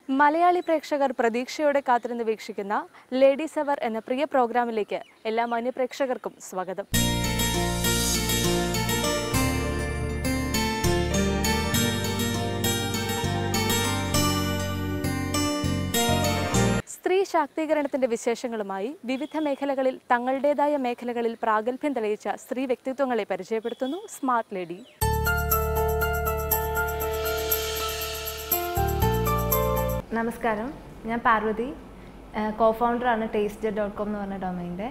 മലയാളി പ്രേക്ഷകർ പ്രതീക്ഷയോടെ കാത്തിരുന്ന് വീക്ഷിക്കുന്ന ലേഡീസ് അവർ എന്ന പ്രിയ പ്രോഗ്രാമിലേക്ക് എല്ലാ മാന്യപ്രേക്ഷകർക്കും സ്വാഗതം സ്ത്രീ ശാക്തീകരണത്തിന്റെ വിശേഷങ്ങളുമായി വിവിധ മേഖലകളിൽ തങ്ങളുടേതായ മേഖലകളിൽ പ്രാഗൽഭ്യം തെളിയിച്ച സ്ത്രീ വ്യക്തിത്വങ്ങളെ പരിചയപ്പെടുത്തുന്നു സ്മാർട്ട് ലേഡി നമസ്കാരം ഞാൻ പാർവതി കോ ഫൗണ്ടറാണ് ടേസ്റ്റ് ഡോട്ട് കോം എന്ന് പറഞ്ഞ ഡൊമൈൻ്റെ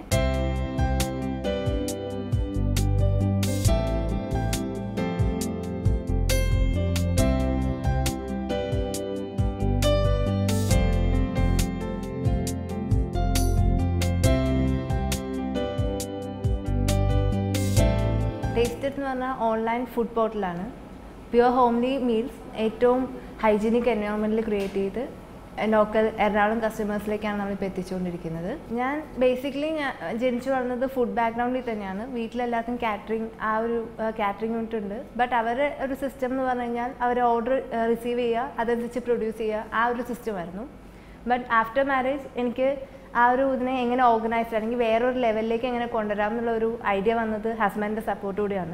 ടേസ്റ്റഡ് എന്ന് പറഞ്ഞാൽ ഓൺലൈൻ ഫുഡ് പോർട്ടലാണ് പ്യുവർ ഹോംലി മീൽസ് ഏറ്റവും ഹൈജീനിക് എൻവയോൺമെൻറ്റിൽ ക്രിയേറ്റ് ചെയ്ത് ലോക്കൽ എറണാകുളം കസ്റ്റമേഴ്സിലേക്കാണ് നമ്മളിപ്പോൾ എത്തിച്ചുകൊണ്ടിരിക്കുന്നത് ഞാൻ ബേസിക്കലി ഞാൻ ജനിച്ചു വളർന്നത് ഫുഡ് ബാക്ക്ഗ്രൗണ്ടിൽ തന്നെയാണ് വീട്ടിലെല്ലാവർക്കും കാറ്ററിംഗ് ആ ഒരു കാറ്ററിംഗ് യൂണിറ്റ് ഉണ്ട് ബട്ട് അവരുടെ ഒരു സിസ്റ്റം എന്ന് പറഞ്ഞു കഴിഞ്ഞാൽ അവർ ഓർഡർ റിസീവ് ചെയ്യുക അതനുസരിച്ച് പ്രൊഡ്യൂസ് ചെയ്യുക ആ ഒരു സിസ്റ്റമായിരുന്നു ബട്ട് ആഫ്റ്റർ മാരേജ് എനിക്ക് ആ ഒരു ഇതിനെ എങ്ങനെ ഓർഗനൈസ്ഡ് അല്ലെങ്കിൽ വേറൊരു ലെവലിലേക്ക് എങ്ങനെ കൊണ്ടുവരാം എന്നുള്ള ഒരു ഐഡിയ വന്നത് ഹസ്ബൻഡിൻ്റെ സപ്പോർട്ടോടെയാണ്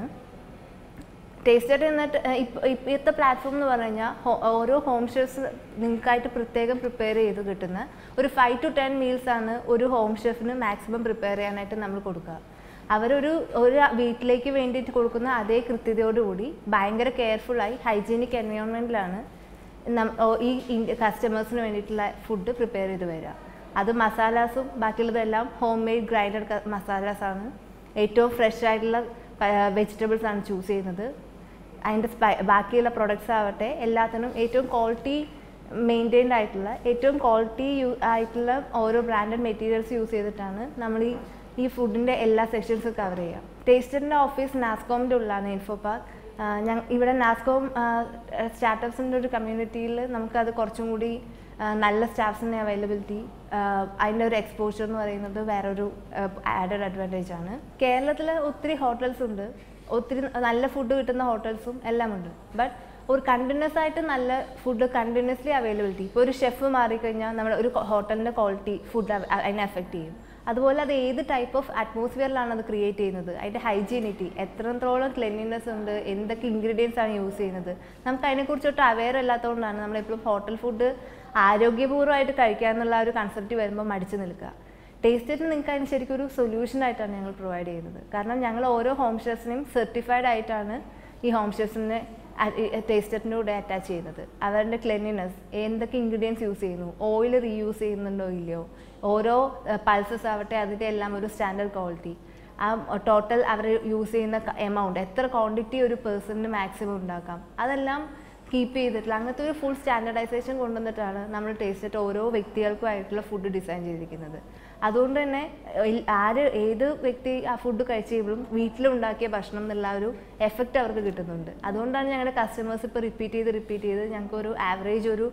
ടേസ്റ്റഡ് എന്നിട്ട് ഇപ്പോഴത്തെ പ്ലാറ്റ്ഫോം എന്ന് പറഞ്ഞു കഴിഞ്ഞാൽ ഹോ- ഓരോ ഹോം ഷെഫ്സ് നിങ്ങൾക്കായിട്ട് പ്രത്യേകം പ്രിപ്പയർ ചെയ്ത് കിട്ടുന്ന ഒരു ഫൈവ് ടു ടെൻ മീൽസ് ആണ് ഒരു ഹോം ഷെഫിന് മാക്സിമം പ്രിപ്പയർ ചെയ്യാനായിട്ട് നമ്മൾ കൊടുക്കുക അവരൊരു ഒരു വീട്ടിലേക്ക് വേണ്ടിയിട്ട് കൊടുക്കുന്ന അതേ കൃത്യതയോടുകൂടി ഭയങ്കര കെയർഫുള്ളായി ഹൈജീനിക് എൻവയോൺമെൻറ്റിലാണ് നം- ഓ- ഈ കസ്റ്റമേഴ്സിന് വേണ്ടിയിട്ടുള്ള ഫുഡ് പ്രിപ്പയർ ചെയ്ത് വരിക അത് മസാലാസും ബാക്കിയുള്ളതെല്ലാം ഹോം മെയ്ഡ് ഗ്രൈൻഡഡ് മസാലാസാണ് ഏറ്റവും ഫ്രഷ് ആയിട്ടുള്ള വെജിറ്റബിൾസ് ആണ് ചൂസ് ചെയ്യുന്നത് അതിൻ്റെ സ്പൈ ബാക്കിയുള്ള പ്രൊഡക്ട്സ് ആവട്ടെ എല്ലാത്തിനും ഏറ്റവും ക്വാളിറ്റി മെയിൻറ്റെയിൻഡ് ആയിട്ടുള്ള ഏറ്റവും ക്വാളിറ്റി യൂ ആയിട്ടുള്ള ഓരോ ബ്രാൻഡഡ് മെറ്റീരിയൽസ് യൂസ് ചെയ്തിട്ടാണ് നമ്മൾ ഈ ഈ ഫുഡിൻ്റെ എല്ലാ സെക്ഷൻസും കവർ ചെയ്യുക ടേസ്റ്ററിൻ്റെ ഓഫീസ് നാസ്കോമിൻ്റെ ഉള്ളിലാണ് ഇൻഫോ പാർക്ക് ഞങ്ങൾ ഇവിടെ നാസ്കോം സ്റ്റാർട്ടപ്സിൻ്റെ ഒരു കമ്മ്യൂണിറ്റിയിൽ നമുക്കത് കുറച്ചും കൂടി ആ, നല്ല സ്റ്റാഫ്സിൻ്റെ അവൈലബിലിറ്റി അതിൻ്റെ ഒരു എക്സ്പോഷർ എന്ന് പറയുന്നത് വേറൊരു ആഡഡ് അഡ്വാൻറ്റേജ് ആണ് കേരളത്തിൽ ഒത്തിരി ഹോട്ടൽസ് ഉണ്ട് ഒത്തിരി നല്ല ഫുഡ് കിട്ടുന്ന ഹോട്ടൽസും എല്ലാം ഉണ്ട് ബട്ട് ഒരു കണ്ടിന്യൂസ് ആയിട്ട് നല്ല ഫുഡ് കണ്ടിന്യൂസ്ലി അവൈലബിലിറ്റി ഇപ്പോൾ ഒരു ഷെഫ് മാറിക്കഴിഞ്ഞാൽ നമ്മുടെ ഒരു ഹോട്ടലിൻ്റെ ക്വാളിറ്റി ഫുഡ് അതിനെ എഫക്റ്റ് ചെയ്യും അതുപോലെ അത് ഏത് ടൈപ്പ് ഓഫ് അറ്റ്മോസ്ഫിയറിലാണ് അത് ക്രിയേറ്റ് ചെയ്യുന്നത് അതിൻ്റെ ഹൈജീനിറ്റി എത്രത്തോളം ക്ലെൻലിനെസ് ഉണ്ട് എന്തൊക്കെ ഇൻഗ്രീഡിയൻസ് ആണ് യൂസ് ചെയ്യുന്നത് നമുക്ക് അതിനെക്കുറിച്ചൊട്ട് അവെയർ അല്ലാത്തതുകൊണ്ടാണ് നമ്മളെപ്പോഴും ഹോട്ടൽ ഫുഡ് ആരോഗ്യപൂർവ്വമായിട്ട് കഴിക്കുക എന്നുള്ള ആ ഒരു കൺസെപ്റ്റ് വരുമ്പോൾ മടിച്ചു നിൽക്കുക ടേസ്റ്റഡ് നിങ്ങൾക്ക് അതിന് ശരിക്കും ഒരു സൊല്യൂഷൻ ആയിട്ടാണ് ഞങ്ങൾ പ്രൊവൈഡ് ചെയ്യുന്നത് കാരണം ഞങ്ങൾ ഓരോ ഹോം ഷെഫ്സിനെയും സർട്ടിഫൈഡ് ആയിട്ടാണ് ഈ ഹോം ഷെഫ്സിനെ ടേസ്റ്ററിൻ്റെ കൂടെ അറ്റാച്ച് ചെയ്യുന്നത് അവരുടെ ക്ലെൻലിനെസ് എന്തൊക്കെ ഇൻഗ്രീഡിയൻസ് യൂസ് ചെയ്യുന്നു ഓയിൽ റീയൂസ് ചെയ്യുന്നുണ്ടോ ഇല്ലയോ ഓരോ പൾസസ് ആവട്ടെ അതിൻ്റെ എല്ലാം ഒരു സ്റ്റാൻഡേർഡ് ക്വാളിറ്റി ആ ടോട്ടൽ അവർ യൂസ് ചെയ്യുന്ന എമൗണ്ട് എത്ര ക്വാണ്ടിറ്റി ഒരു പേഴ്സണിന് മാക്സിമം ഉണ്ടാക്കാം അതെല്ലാം കീപ്പ് ചെയ്തിട്ടുള്ള അങ്ങനത്തെ ഒരു ഫുൾ സ്റ്റാൻഡർഡൈസേഷൻ കൊണ്ടുവന്നിട്ടാണ് നമ്മൾ ടേസ്റ്റ് ഓരോ വ്യക്തികൾക്കുമായിട്ടുള്ള ഫുഡ് ഡിസൈൻ ചെയ്തിരിക്കുന്നത് അതുകൊണ്ട് തന്നെ എൽ- ആര് ഏത് വ്യക്തി ആ ഫുഡ് കഴിച്ച് കഴിയുമ്പോഴും വീട്ടിലുണ്ടാക്കിയ ഭക്ഷണം എന്നുള്ള ആ ഒരു എഫക്റ്റ് അവർക്ക് കിട്ടുന്നുണ്ട് അതുകൊണ്ടാണ് ഞങ്ങളുടെ കസ്റ്റമേഴ്സ് ഇപ്പോൾ റിപ്പീറ്റ് ചെയ്ത് റിപ്പീറ്റ് ചെയ്ത് ഞങ്ങൾക്ക് ഒരു ആവറേജ് ഒരു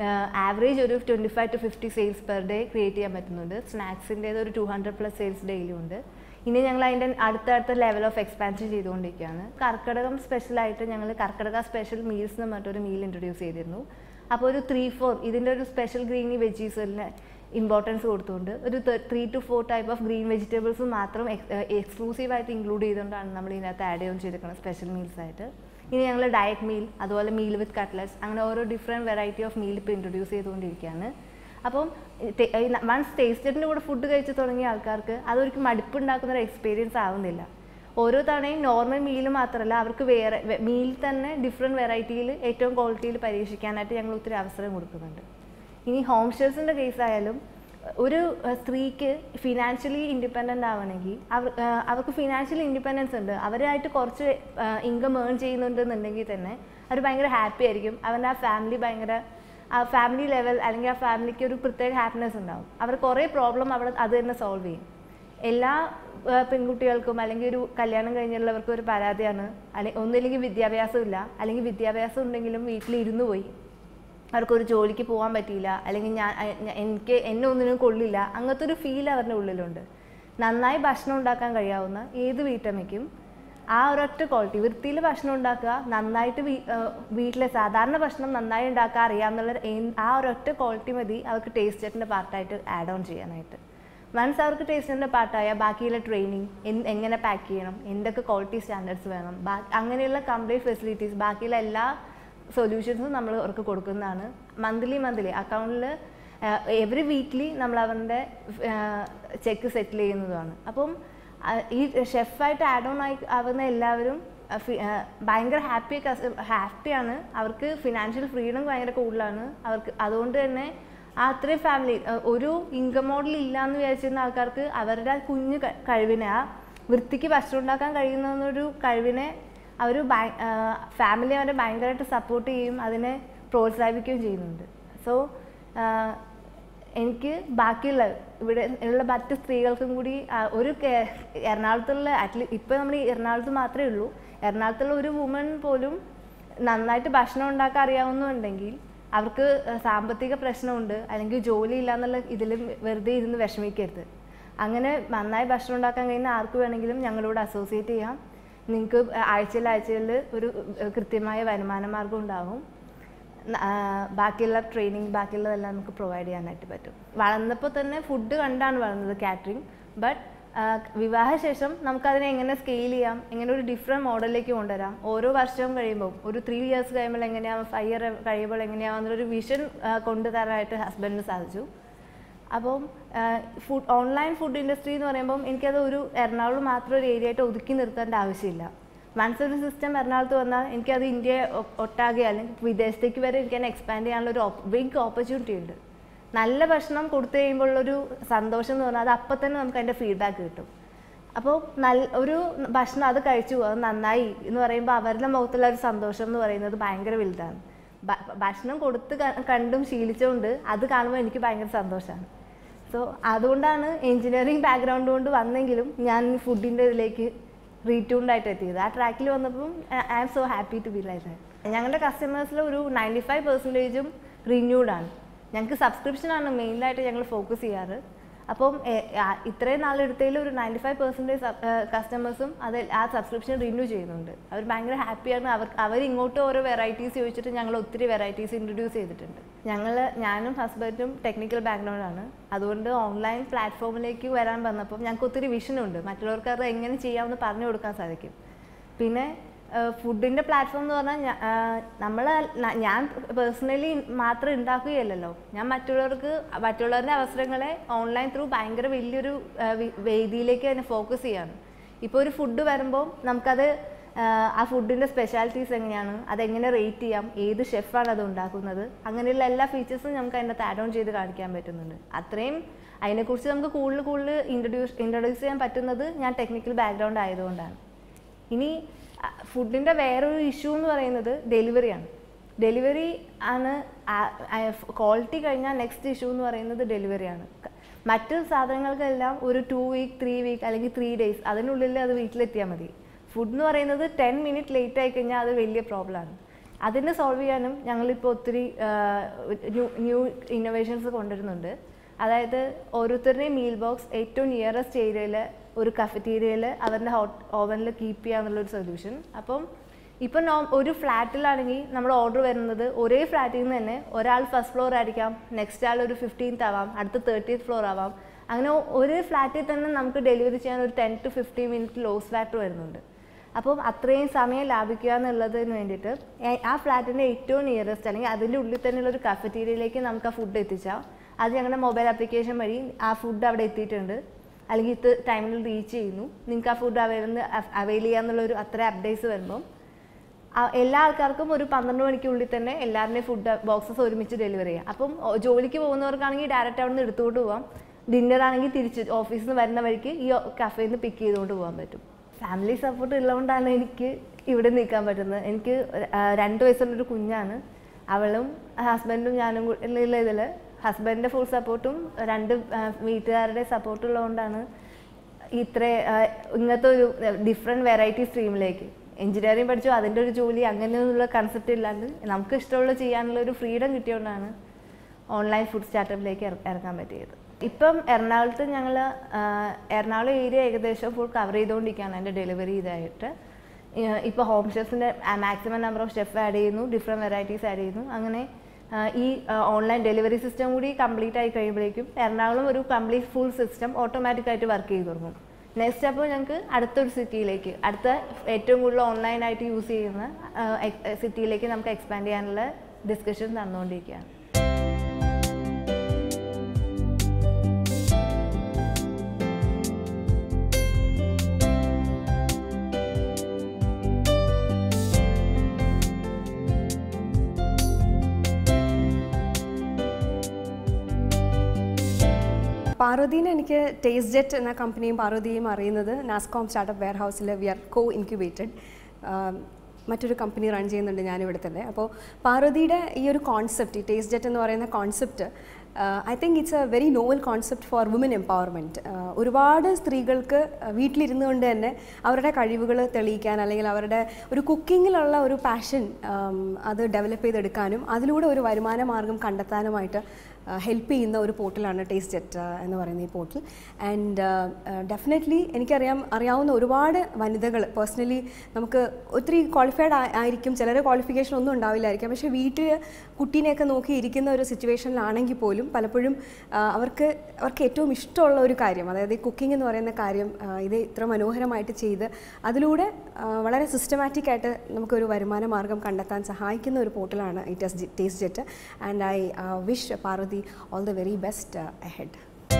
ആവറേജ് ഒരു twenty five to fifty sales per day create ചെയ്യാൻ പറ്റുന്നുണ്ട് സ്നാക്സിൻ്റേത് ഒരു two hundred plus sales daily ഉണ്ട് ഇനി ഞങ്ങൾ അതിൻ്റെ അടുത്തടുത്ത ലെവൽ ഓഫ് എക്സ്പാൻഷൻ ചെയ്തുകൊണ്ടിരിക്കുകയാണ് കർക്കിടകം സ്പെഷ്യലായിട്ട് ഞങ്ങൾ കർക്കിടക സ്പെഷ്യൽ മീൽസ് എന്ന് പറഞ്ഞിട്ടൊരു മീൽ ഇൻട്രൊഡ്യൂസ് ചെയ്തിരുന്നു അപ്പോൾ ഒരു ത്രീ ഫോർ ഇതിൻ്റെ ഒരു സ്പെഷ്യൽ ഗ്രീനി വെജീസിന് ഇമ്പോർട്ടൻസ് കൊടുത്തുകൊണ്ട് ഒരു three to four type of green vegetables മാത്രം എക്സ്ക്ലൂസീവായിട്ട് ഇൻക്ലൂഡ് ചെയ്തുകൊണ്ടാണ് നമ്മൾ ഇതിനകത്ത് ആഡ് ചെയ്തുകൊണ്ട് ചെയ്തിരിക്കുന്നത് സ്പെഷ്യൽ മീൽസ് ആയിട്ട് ഇനി ഞങ്ങൾ ഡയറ്റ് മീൽ അതുപോലെ മീൽ വിത്ത് കട്ട്ലറ്റ്സ് അങ്ങനെ ഓരോ ഡിഫറെൻറ്റ് വെറൈറ്റി ഓഫ് മീൽ ഇപ്പോൾ ഇൻട്രൊഡ്യൂസ് ചെയ്തുകൊണ്ടിരിക്കുകയാണ് അപ്പം വൺസ് ടേസ്റ്റഡിൻ്റെ കൂടെ ഫുഡ് കഴിച്ച് തുടങ്ങിയ ആൾക്കാർക്ക് അതൊരിക്കലും മടുപ്പുണ്ടാക്കുന്ന ഒരു എക്സ്പീരിയൻസ് ആവുന്നില്ല ഓരോ തവണയും നോർമൽ മീൽ മാത്രമല്ല അവർക്ക് വേറെ മീൽ തന്നെ ഡിഫറെൻറ്റ് വെറൈറ്റിയിൽ ഏറ്റവും ക്വാളിറ്റിയിൽ പരീക്ഷിക്കാനായിട്ട് ഞങ്ങൾ ഒത്തിരി അവസരം കൊടുക്കുന്നുണ്ട് ഇനി ഹോം ഷെഫ്സിൻ്റെ കേസ് ആയാലും ഒരു അഹ്, സ്ത്രീക്ക് ഫിനാൻഷ്യലി ഇൻഡിപെൻഡൻ്റ് ആവണമെങ്കിൽ അവർ അഹ്, അവർക്ക് ഫിനാൻഷ്യലി ഇൻഡിപെൻഡൻസ് ഉണ്ട് അവരായിട്ട് കുറച്ച് ഇൻകം ഏൺ ചെയ്യുന്നുണ്ടെന്നുണ്ടെങ്കിൽ തന്നെ അവർ ഭയങ്കര ഹാപ്പി ആയിരിക്കും അവരുടെ ആ ഫാമിലി ഭയങ്കര ആ ഫാമിലി ലെവൽ അല്ലെങ്കിൽ ആ ഫാമിലിക്ക് ഒരു പ്രത്യേക ഹാപ്പിനെസ് ഉണ്ടാവും അവർ കുറേ പ്രോബ്ലം അവിടെ അത് തന്നെ സോൾവ് ചെയ്യും എല്ലാ ആ, പെൺകുട്ടികൾക്കും അല്ലെങ്കിൽ ഒരു കല്യാണം കഴിഞ്ഞുള്ളവർക്കും ഒരു പരാതിയാണ് അല്ലെങ്കിൽ ഒന്നില്ലെങ്കിൽ വിദ്യാഭ്യാസം ഇല്ല അല്ലെങ്കിൽ വിദ്യാഭ്യാസം ഉണ്ടെങ്കിലും വീട്ടിലിരുന്ന് പോയി അവർക്കൊരു ജോലിക്ക് പോകാൻ പറ്റിയില്ല അല്ലെങ്കിൽ ഞാൻ അ- ഞ- എനിക്ക് എന്നെ ഒന്നിനും കൊള്ളില്ല അങ്ങനത്തെ ഒരു ഫീൽ അവരുടെ ഉള്ളിലുണ്ട് നന്നായി ഭക്ഷണം ഉണ്ടാക്കാൻ കഴിയാവുന്ന ഏത് വീട്ടമ്മയ്ക്കും ആ ഒരൊറ്റ ക്വാളിറ്റി വൃത്തിയിൽ ഭക്ഷണം ഉണ്ടാക്കുക നന്നായിട്ട് വീ വീട്ടിലെ സാധാരണ ഭക്ഷണം നന്നായി ഉണ്ടാക്കാൻ അറിയാമെന്നുള്ള ഏ- ആ ഒരൊറ്റ ക്വാളിറ്റി മതി അവർക്ക് ടേസ്റ്റ് ടെസ്റ്റിൻ്റെ പാർട്ടായിട്ട് ആഡ് ഓൺ ചെയ്യാനായിട്ട് വൺസ് അവർക്ക് ടേസ്റ്റിൻ്റെ പാർട്ടായ ബാക്കിയുള്ള ട്രെയിനിങ് എങ്ങനെ പാക്ക് ചെയ്യണം എന്തൊക്കെ ക്വാളിറ്റി സ്റ്റാൻഡേർഡ്സ് വേണം ബാ- അങ്ങനെയുള്ള കംപ്ലീറ്റ് ഫെസിലിറ്റീസ് ബാക്കിയുള്ള എല്ലാ സൊല്യൂഷൻസും നമ്മൾ അവർക്ക് കൊടുക്കുന്നതാണ് മന്ത്ലി മന്ത്ലി അക്കൗണ്ടിൽ എവറി വീക്ക്ലി നമ്മൾ അവരുടെ ചെക്ക് സെറ്റിൽ ചെയ്യുന്നതാണ് അപ്പം ആ, ഈ ഷെഫായിട്ട് ആഡ് ഓൺ ആയി ആവുന്ന എല്ലാവരും ആ, ഫി- ആ, ഭയങ്കര ഹാപ്പി ഹാപ്പിയാണ് അവർക്ക് ഫിനാൻഷ്യൽ ഫ്രീഡം ഭയങ്കര കൂടുതലാണ് അവർക്ക് അതുകൊണ്ട് തന്നെ ആ അത്രയും ഫാമിലി ഒരു ഇൻകം മോഡൽ ഇല്ല എന്ന് വിചാരിച്ചിരുന്ന ആൾക്കാർക്ക് അവരുടെ ആ കുഞ്ഞു ക- കഴിവിനെ ആ വൃത്തിക്ക് ഭക്ഷണം ഉണ്ടാക്കാൻ കഴിയുന്ന കഴിവിനെ അവർ ഫാമിലി അവരെ ഭയങ്കരമായിട്ട് സപ്പോർട്ട് ചെയ്യും അതിനെ പ്രോത്സാഹിപ്പിക്കുകയും ചെയ്യുന്നുണ്ട് സോ എനിക്ക് ബാക്കിയുള്ള ഇവിടെ ഉള്ള മറ്റ് സ്ത്രീകൾക്കും കൂടി ആ, ഒരു കേ- എറണാകുളത്തുള്ള അറ്റ്ലീ ഇപ്പോൾ നമ്മൾ ഈ എറണാകുളത്ത് മാത്രമേ ഉള്ളൂ എറണാകുളത്തുള്ള ഒരു വുമൺ പോലും നന്നായിട്ട് ഭക്ഷണം ഉണ്ടാക്കാൻ അറിയാവുന്നുണ്ടെങ്കിൽ അവർക്ക് ആ, സാമ്പത്തിക പ്രശ്നമുണ്ട് അല്ലെങ്കിൽ ജോലി ഇല്ല എന്നുള്ള ഇതിൽ വെറുതെ ഇരുന്ന് വിഷമിക്കരുത് അങ്ങനെ നന്നായി ഭക്ഷണം ഉണ്ടാക്കാൻ കഴിയുന്ന ആർക്ക് വേണമെങ്കിലും ഞങ്ങളോട് അസോസിയേറ്റ് ചെയ്യാം നിങ്ങൾക്ക് ആഴ്ചയിൽ ആഴ്ചയിൽ ഒരു ഏഹ്, കൃത്യമായ വരുമാന മാർഗം ഉണ്ടാകും ന- ആ, ബാക്കിയുള്ള ട്രെയിനിങ് ബാക്കിയുള്ളതെല്ലാം നമുക്ക് പ്രൊവൈഡ് ചെയ്യാനായിട്ട് പറ്റും വളർന്നപ്പോൾ തന്നെ ഫുഡ് കണ്ടാണ് വളർന്നത് കാറ്ററിങ് ബട്ട് വിവാഹശേഷം നമുക്കതിനെ എങ്ങനെ സ്കെയിൽ ചെയ്യാം എങ്ങനെ ഒരു ഡിഫറെൻറ്റ് മോഡലിലേക്ക് കൊണ്ടുവരാം ഓരോ വർഷവും കഴിയുമ്പോൾ ഒരു ത്രീ ഇയേഴ്സ് കഴിയുമ്പോൾ എങ്ങനെയാവും ഫൈവ് ഇയർ കഴിയുമ്പോൾ എങ്ങനെയാവും എന്നൊരു വിഷൻ കൊണ്ടുതരാനായിട്ട് ഹസ്ബൻഡിന് സാധിച്ചു അപ്പം ഫുഡ് ഓൺലൈൻ ഫുഡ് ഇൻഡസ്ട്രി എന്ന് പറയുമ്പം എനിക്കത് ഒരു എറണാകുളം മാത്രം ഒരു ഏരിയ ആയിട്ട് ഒതുക്കി നിർത്തേണ്ട ആവശ്യമില്ല വൺസ് ഒരു സിസ്റ്റം എറണാകുളത്ത് വന്നാൽ എനിക്കത് ഇന്ത്യ ഒ- ഒട്ടാകെ അല്ലെങ്കിൽ വിദേശത്തേക്ക് വരെ എനിക്ക് തന്നെ എക്സ്പാൻഡ് ചെയ്യാനുള്ള ഒരു ബിഗ് ഓപ്പർച്യൂണിറ്റി ഉണ്ട് നല്ല ഭക്ഷണം കൊടുത്തു കഴിയുമ്പോഴുള്ളൊരു സന്തോഷം എന്ന് പറഞ്ഞാൽ അത് അപ്പം തന്നെ നമുക്ക് അതിൻ്റെ ഫീഡ്ബാക്ക് കിട്ടും അപ്പോൾ നല്ല ഒരു ഭക്ഷണം അത് കഴിച്ചു അത് നന്നായി എന്ന് പറയുമ്പോൾ അവരുടെ മുഖത്തുള്ള ഒരു സന്തോഷം എന്ന് പറയുന്നത് ഭയങ്കര വലുതാണ് ഭ- ഭക്ഷണം കൊടുത്ത് ക- കണ്ടും ശീലിച്ചുകൊണ്ട് അത് കാണുമ്പോൾ എനിക്ക് ഭയങ്കര സന്തോഷമാണ് സോ അതുകൊണ്ടാണ് എഞ്ചിനീയറിംഗ് ബാക്ക്ഗ്രൗണ്ട് കൊണ്ട് വന്നെങ്കിലും ഞാൻ ഫുഡിൻ്റെ ഇതിലേക്ക് റീട്യൂൺഡ് ആയിട്ട് എത്തിയത് ആ ട്രാക്കിൽ വന്നപ്പം I am so happy to be like ഞങ്ങളുടെ കസ്റ്റമേഴ്സിൽ ഒരു നയൻറ്റി ഫൈവ് പെർസെൻറ്റേജും റിന്യൂഡ് ആണ് ഞങ്ങൾക്ക് സബ്സ്ക്രിപ്ഷനാണ് മെയിനായിട്ട് ഞങ്ങൾ ഫോക്കസ് ചെയ്യാറ് അപ്പം എ- ആ- ഇത്രയും നാളെടുത്തതിൽ ഒരു നയൻറ്റി ഫൈവ് പെർസെൻറ്റേജ് കസ്റ്റമേഴ്സും അത് ആ സബ്സ്ക്രിപ്ഷൻ റിന്യൂ ചെയ്യുന്നുണ്ട് അവർ ഭയങ്കര ഹാപ്പിയാണ് അവർ അവർ ഇങ്ങോട്ട് ഓരോ വെറൈറ്റീസ് ചോദിച്ചിട്ട് ഞങ്ങൾ ഒത്തിരി വെറൈറ്റീസ് ഇൻട്രൊഡ്യൂസ് ചെയ്തിട്ടുണ്ട് ഞങ്ങൾ ഞാനും ഹസ്ബൻഡും ടെക്നിക്കൽ ബാക്ക്ഗ്രൗണ്ടാണ് അതുകൊണ്ട് ഓൺലൈൻ പ്ലാറ്റ്ഫോമിലേക്ക് വരാൻ വന്നപ്പോൾ ഞങ്ങൾക്ക് ഒത്തിരി വിഷനുണ്ട് മറ്റുള്ളവർക്ക് അത് എങ്ങനെ ചെയ്യാമെന്ന് പറഞ്ഞു കൊടുക്കാൻ സാധിക്കും പിന്നെ ഫുഡിൻ്റെ പ്ലാറ്റ്ഫോം എന്ന് പറഞ്ഞാൽ നമ്മൾ ഞാൻ പേഴ്സണലി മാത്രം ഉണ്ടാക്കുകയല്ലല്ലോ ഞാൻ മറ്റുള്ളവർക്ക് മറ്റുള്ളവരുടെ അവസരങ്ങളെ ഓൺലൈൻ ത്രൂ ഭയങ്കര വലിയൊരു ആ, വി- വേദിയിലേക്ക് തന്നെ ഫോക്കസ് ചെയ്യാണ് ഇപ്പോൾ ഒരു ഫുഡ് വരുമ്പോൾ നമുക്കത് ആ, ആ ഫുഡിൻ്റെ സ്പെഷ്യാലിറ്റീസ് എങ്ങനെയാണ് അതെങ്ങനെ റേറ്റ് ചെയ്യാം ഏത് ഷെഫാണ് അത് ഉണ്ടാക്കുന്നത് അങ്ങനെയുള്ള എല്ലാ ഫീച്ചേഴ്സും നമുക്ക് അതിനകത്ത് ആഡ് ഓൺ ചെയ്ത് കാണിക്കാൻ പറ്റുന്നുണ്ട് അത്രയും അതിനെക്കുറിച്ച് നമുക്ക് കൂടുതൽ കൂടുതൽ ഇൻട്രൊഡ്യൂസ് ഇൻട്രൊഡ്യൂസ് ചെയ്യാൻ പറ്റുന്നത് ഞാൻ ടെക്നിക്കൽ ബാക്ക്ഗ്രൗണ്ട് ആയതുകൊണ്ടാണ് ഇനി ഫുഡിൻ്റെ വേറൊരു ഇഷ്യൂ എന്ന് പറയുന്നത് ഡെലിവറിയാണ് ഡെലിവറി ആണ് ക്വാളിറ്റി കഴിഞ്ഞാൽ നെക്സ്റ്റ് ഇഷ്യൂ എന്ന് പറയുന്നത് ഡെലിവറിയാണ് മറ്റ് സാധനങ്ങൾക്കെല്ലാം ഒരു ടു വീക്ക് ത്രീ വീക്ക് അല്ലെങ്കിൽ ത്രീ ഡേയ്സ് അതിനുള്ളിൽ അത് വീട്ടിലെത്തിയാൽ മതി ഫുഡ് എന്ന് പറയുന്നത് ടെൻ മിനിറ്റ് ലേറ്റ് ആയി കഴിഞ്ഞാൽ അത് വലിയ പ്രോബ്ലമാണ് അതിനെ സോൾവ് ചെയ്യാനും ഞങ്ങളിപ്പോൾ ഒത്തിരി ന്യൂ ന്യൂ ഇന്നോവേഷൻസ് കൊണ്ടുവരുന്നുണ്ട് അതായത് ഓരോരുത്തരുടെയും മീൽ ബോക്സ് ഏറ്റവും നിയറസ്റ്റ് ഏരിയയിൽ ഒരു കഫറ്റീരിയയിൽ അവരുടെ ഹോട്ട് ഓവനിൽ കീപ്പ് ചെയ്യാന്നുള്ളൊരു സൊല്യൂഷൻ അപ്പം ഇപ്പം നോ ഒരു ഫ്ലാറ്റിലാണെങ്കിൽ നമ്മൾ ഓർഡർ വരുന്നത് ഒരേ ഫ്ലാറ്റിൽ നിന്ന് തന്നെ ഒരാൾ ഫസ്റ്റ് ഫ്ലോർ ആയിരിക്കാം നെക്സ്റ്റ് ആൾ ഒരു ഫിഫ്റ്റീൻത്ത് ആവാം അടുത്ത തേർട്ടീത്ത് ഫ്ലോർ ആവാം അങ്ങനെ ഒരേ ഫ്ലാറ്റിൽ തന്നെ നമുക്ക് ഡെലിവറി ചെയ്യാൻ ഒരു ten to fifteen minute loss factor വരുന്നുണ്ട് അപ്പം അത്രയും സമയം ലാഭിക്കുക എന്നുള്ളതിന് വേണ്ടിയിട്ട് ഏ- ആ ഫ്ലാറ്റിൻ്റെ ഏറ്റവും നിയറസ്റ്റ് അല്ലെങ്കിൽ അതിൻ്റെ ഉള്ളിൽ തന്നെയുള്ള ഒരു കഫറ്റീരിയയിലേക്ക് നമുക്ക് ആ ഫുഡ് എത്തിച്ചാൽ അത് ഞങ്ങളുടെ മൊബൈൽ ആപ്ലിക്കേഷൻ വഴി ആ ഫുഡ് അവിടെ എത്തിയിട്ടുണ്ട് അല്ലെങ്കിൽ ഇത് ടൈമിൽ റീച്ച് ചെയ്യുന്നു നിങ്ങൾക്ക് ആ ഫുഡ് അവൈൽ അവൈൽ ചെയ്യാന്നുള്ളൊരു അത്ര അപ്ഡേറ്റ്സ് വരുമ്പം ആ- എല്ലാ ആൾക്കാർക്കും ഒരു പന്ത്രണ്ട് മണിക്കുള്ളിൽ തന്നെ എല്ലാവരുടെയും ഫുഡ് ബോക്സസ് ഒരുമിച്ച് ഡെലിവറി ചെയ്യാം അപ്പം ഓ- ജോലിക്ക് പോകുന്നവർക്കാണെങ്കിൽ ഡയറക്റ്റ് അവിടെ നിന്ന് എടുത്തുകൊണ്ട് പോവാം ഡിന്നർ ആണെങ്കിൽ തിരിച്ച് ഓഫീസിൽ നിന്ന് വരുന്ന വഴിക്ക് ഈ കഫേയിൽ നിന്ന് പിക്ക് ചെയ്തുകൊണ്ട് പോകാൻ പറ്റും ഫാമിലി സപ്പോർട്ട് ഉള്ളതുകൊണ്ടാണ് എനിക്ക് ഇവിടെ നിൽക്കാൻ പറ്റുന്നത് എനിക്ക് ആ, രണ്ട് വയസ്സുള്ളൊരു കുഞ്ഞാണ് അവളും ഹസ്ബൻഡും ഞാനും ഉള്ള ഇതിൽ ഹസ്ബൻഡിൻ്റെ ഫുൾ സപ്പോർട്ടും രണ്ട് ആ, വീട്ടുകാരുടെ സപ്പോർട്ടും ഉള്ളതുകൊണ്ടാണ് ഇത്ര ആ, ഇങ്ങനത്തെ ഒരു ഡിഫറെൻറ്റ് വെറൈറ്റി സ്ട്രീമിലേക്ക് എഞ്ചിനീയറിംഗ് പഠിച്ചു അതിൻ്റെ ഒരു ജോലി അങ്ങനെയൊന്നുള്ള കൺസെപ്റ്റ് ഇല്ലാണ്ട് നമുക്ക് ഇഷ്ടമുള്ള ചെയ്യാനുള്ള ഒരു ഫ്രീഡം കിട്ടിയതുകൊണ്ടാണ് ഓൺലൈൻ ഫുഡ് സ്റ്റാർട്ടപ്പിലേക്ക് ഇറങ്ങാൻ പറ്റിയത് ഇപ്പം എറണാകുളത്ത് ഞങ്ങൾ എറണാകുളം ഏരിയ ഏകദേശം ഫുൾ കവർ ചെയ്തുകൊണ്ടിരിക്കുകയാണ് എൻ്റെ ഡെലിവറി ഇതായിട്ട് ഇപ്പോൾ ഹോം ഷെഫിൻ്റെ maximum number of chef add ചെയ്യുന്നു ഡിഫറെൻറ്റ് വെറൈറ്റീസ് ആഡ് ചെയ്യുന്നു അങ്ങനെ ആ, ഈ ഓൺലൈൻ ഡെലിവറി സിസ്റ്റം കൂടി കംപ്ലീറ്റ് ആയി കഴിയുമ്പോഴേക്കും എറണാകുളം ഒരു കംപ്ലീറ്റ് ഫുൾ സിസ്റ്റം ഓട്ടോമാറ്റിക്കായിട്ട് വർക്ക് ചെയ്ത് തുടങ്ങും നെക്സ്റ്റ് അപ്പോൾ ഞങ്ങൾക്ക് അടുത്തൊരു സിറ്റിയിലേക്ക് അടുത്ത ഏറ്റവും കൂടുതൽ ഓൺലൈനായിട്ട് യൂസ് ചെയ്യുന്ന സിറ്റിയിലേക്ക് നമുക്ക് എക്സ്പാൻഡ് ചെയ്യാനുള്ള ഡിസ്കഷൻ നടന്നുകൊണ്ടിരിക്കുകയാണ് പാർവതീനെ എനിക്ക് ടേസ്റ്റ് ജെറ്റ് എന്ന കമ്പനിയും പാർവതിയും അറിയുന്നത് നാസ്കോം സ്റ്റാർട്ടപ്പ് വെയർ ഹൗസിൽ വി ആർ കോ ഇൻക്യുബേറ്റഡ് മറ്റൊരു കമ്പനി റൺ ചെയ്യുന്നുണ്ട് ഞാനിവിടെ തന്നെ അപ്പോൾ പാർവതിയുടെ ഈ ഒരു കോൺസെപ്റ്റ് ഈ ടേസ്റ്റ് ജെറ്റ് എന്ന് പറയുന്ന concept I think it's a very novel concept for woman empowerment ഒരുപാട് സ്ത്രീകൾക്ക് വീട്ടിലിരുന്നു കൊണ്ട് തന്നെ അവരുടെ കഴിവുകൾ തെളിയിക്കാൻ അല്ലെങ്കിൽ അവരുടെ ഒരു കുക്കിങ്ങിലുള്ള ഒരു പാഷൻ അത് ഡെവലപ്പ് ചെയ്തെടുക്കാനും അതിലൂടെ ഒരു വരുമാന മാർഗം കണ്ടെത്താനുമായിട്ട് ഹെൽപ്പ് ചെയ്യുന്ന ഒരു പോർട്ടലാണ് ടേസ്റ്റ് ജെറ്റ് എന്ന് പറയുന്ന ഈ പോർട്ടൽ ആൻഡ് ഡെഫിനറ്റ്ലി എനിക്കറിയാം അറിയാവുന്ന ഒരുപാട് വനിതകൾ പേഴ്സണലി നമുക്ക് ഒത്തിരി ക്വാളിഫൈഡ് ആയിരിക്കും ചിലർ ക്വാളിഫിക്കേഷൻ ഒന്നും ഉണ്ടാവില്ലായിരിക്കാം പക്ഷേ വീട്ടിൽ കുട്ടീനെയൊക്കെ നോക്കി ഇരിക്കുന്ന ഒരു സിറ്റുവേഷനിലാണെങ്കിൽ പോലും പലപ്പോഴും ആ, അവർക്ക് അവർക്ക് ഏറ്റവും ഇഷ്ടമുള്ള ഒരു കാര്യം അതായത് ഈ കുക്കിംഗ് എന്ന് പറയുന്ന കാര്യം ആ, ഇത് ഇത്ര മനോഹരമായിട്ട് ചെയ്ത് അതിലൂടെ ആ, വളരെ സിസ്റ്റമാറ്റിക് ആയിട്ട് നമുക്കൊരു വരുമാന മാർഗം കണ്ടെത്താൻ സഹായിക്കുന്ന ഒരു പോർട്ടലാണ് ഈ test taste jet and I wish Parvathi all the very best ahead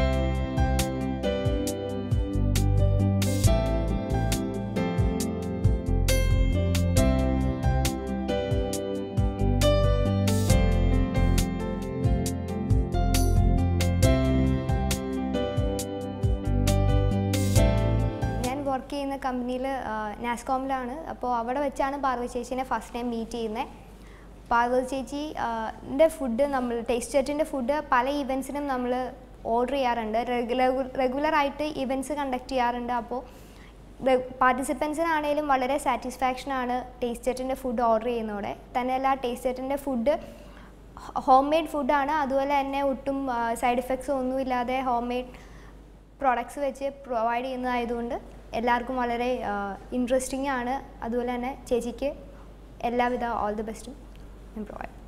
ഞാൻ വർക്ക് ചെയ്യുന്ന കമ്പനിയിൽ നാസ്കോമിലാണ് അപ്പോൾ അവിടെ വെച്ചാണ് പാർവതി ചേച്ചീനെ ഫസ്റ്റ് ടൈം മീറ്റ് ചെയ്യുന്നത് പാർവതി ചേച്ചി ൻ്റെ ഫുഡ് നമ്മൾ ടേസ്റ്റ് സെറ്റിൻ്റെ ഫുഡ് പല ഇവൻസിനും നമ്മൾ ഓർഡർ ചെയ്യാറുണ്ട് റെഗുലർ റെഗുലറായിട്ട് ഇവൻറ്റ്സ് കണ്ടക്ട് ചെയ്യാറുണ്ട് അപ്പോൾ പാർട്ടിസിപ്പൻസിനാണേലും വളരെ സാറ്റിസ്ഫാക്ഷൻ ആണ് ടേസ്റ്റ് സെറ്റിൻ്റെ ഫുഡ് ഓർഡർ ചെയ്യുന്നതോടെ തന്നെയല്ല ടേസ്റ്റ് സെറ്റിൻ്റെ ഫുഡ് ഹോം മെയ്ഡ് ഫുഡാണ് അതുപോലെ തന്നെ ഒട്ടും സൈഡ് എഫക്ട്സ് ഒന്നുമില്ലാതെ ഹോം മെയ്ഡ് പ്രോഡക്ട്സ് വെച്ച് പ്രൊവൈഡ് ചെയ്യുന്നതായതുകൊണ്ട് എല്ലാവർക്കും വളരെ ഇൻട്രസ്റ്റിംഗ് ആണ് അതുപോലെ തന്നെ ചേച്ചിക്ക് എല്ലാവിധ ഓൾ ദി ബെസ്റ്റും ഞാൻ പ്രൊവൈഡ്